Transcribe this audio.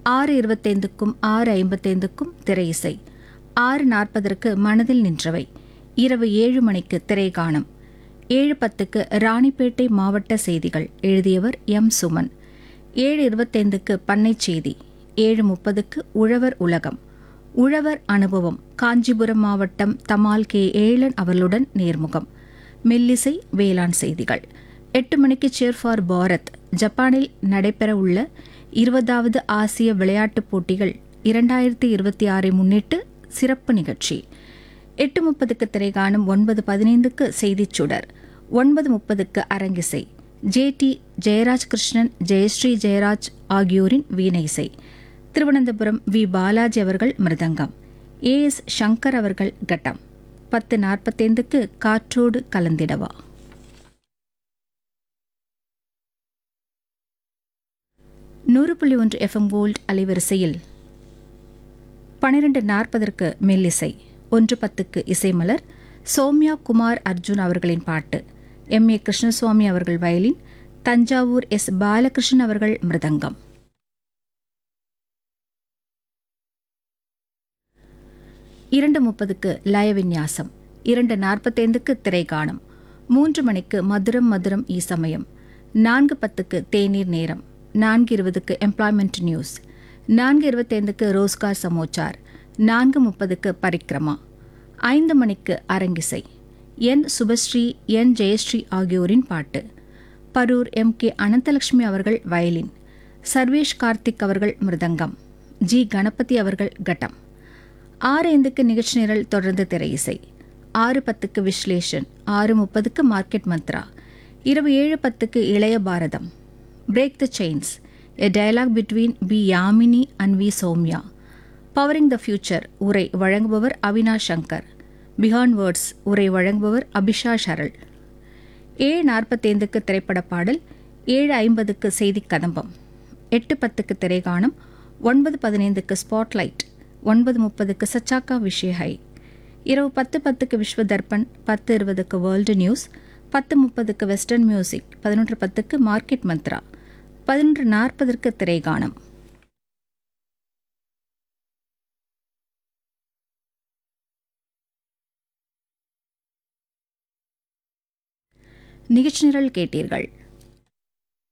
ஆறு இருபத்தைந்துக்கும் ஆறு ஐம்பத்தைந்துக்கும் திரை இசை ஆறு நாற்பதற்கு மனதில் நின்றவை இரவு ஏழு மணிக்கு திரைகாணம் ஏழு பத்துக்கு ராணிப்பேட்டை மாவட்ட செய்திகள் எழுதியவர் எம் சுமன் ஏழு இருபத்தைந்துக்கு பண்ணை செய்தி ஏழு முப்பதுக்கு உழவர் உலகம் உழவர் அனுபவம் காஞ்சிபுரம் மாவட்டம் தமால் கே ஏழன் அவர்களுடன் நேர்முகம் மெல்லிசை வேளாண் செய்திகள் எட்டு மணிக்கு சேர் ஃபார் பாரத் ஜப்பானில் நடைபெறவுள்ள இருபதாவது ஆசிய விளையாட்டுப் போட்டிகள் இரண்டாயிரத்தி இருபத்தி ஆறை முன்னிட்டு சிறப்பு நிகழ்ச்சி எட்டு முப்பதுக்கு திரைகாணும் ஒன்பது பதினைந்துக்கு செய்திச் சுடர் ஒன்பது முப்பதுக்கு அரங்கிசை ஜே டி ஜெயராஜ் கிருஷ்ணன் ஜெயஸ்ரீ ஜெயராஜ் ஆகியோரின் வீணை இசை திருவனந்தபுரம் வி பாலாஜி அவர்கள் மிருதங்கம் ஏ எஸ் சங்கர் அவர்கள் கட்டம் பத்து நாற்பத்தைந்துக்கு காற்றோடு கலந்திடவா நூறு புள்ளி ஒன்று எஃப்எம் கோல்ட் அலைவரிசையில் பனிரெண்டு நாற்பதற்கு மெல்லிசை ஒன்று பத்துக்கு இசைமலர் சௌமியா குமார் அர்ஜுன் அவர்களின் பாட்டு எம் ஏ கிருஷ்ணசுவாமி அவர்கள் வயலின் தஞ்சாவூர் எஸ் பாலகிருஷ்ணன் அவர்கள் மிருதங்கம் இரண்டு முப்பதுக்கு லயவிந்யாசம் இரண்டு நாற்பத்தைந்துக்கு திரைகாணம் மூன்று மணிக்கு மதுரம் மதுரம் ஈசமயம் நான்கு பத்துக்கு தேநீர் நேரம் நான்கு இருபதுக்கு எம்ப்ளாய்மெண்ட் நியூஸ் நான்கு இருபத்தைந்துக்கு ரோஸ்கார் சமோச்சார் நான்கு முப்பதுக்கு பரிக்ரமா ஐந்து மணிக்கு அரங்கிசை என் சுபஸ்ரீ என் ஜெயஸ்ரீ ஆகியோரின் பாட்டு பரூர் எம் கே அனந்தலட்சுமி அவர்கள் வயலின் சர்வேஷ் கார்த்திக் அவர்கள் மிருதங்கம் ஜி கணபதி அவர்கள் கட்டம் ஆறு ஐந்துக்கு நிகழ்ச்சி நிரல் தொடர்ந்து திரை இசை ஆறு பத்துக்கு விஸ்லேஷன் ஆறு முப்பதுக்கு மார்க்கெட் மந்த்ரா இரவு ஏழு பத்துக்கு Ilaiya Bharatham break the chains a dialogue between P Yamini and V Soumya powering the future உரை வழங்குபவர் அவினாஷ் சங்கர் பிஹாண்ட் வேர்ட்ஸ் உரை வழங்குபவர் அபிஷா ஷரல் ஏழு நாற்பத்தைந்துக்கு திரைப்பட பாடல் ஏழு ஐம்பதுக்கு செய்தி கதம்பம் எட்டு பத்துக்கு திரைகாணம் ஒன்பது பதினைந்துக்கு ஸ்பாட்லைட் ஒன்பது முப்பதுக்கு சச்சாக்கா விஷயஹை இரவு பத்து பத்துக்கு விஸ்வ தர்பன் பத்து இருபதுக்கு வேர்ல்டு நியூஸ் பத்து முப்பதுக்கு வெஸ்டர்ன் மியூசிக் பதினொன்று பத்துக்கு மார்க்கெட் மந்த்ரா பதினொன்று நாற்பதற்கு திரைகாணம் நிகழ்ச்சி நிரல் கேட்டீர்கள்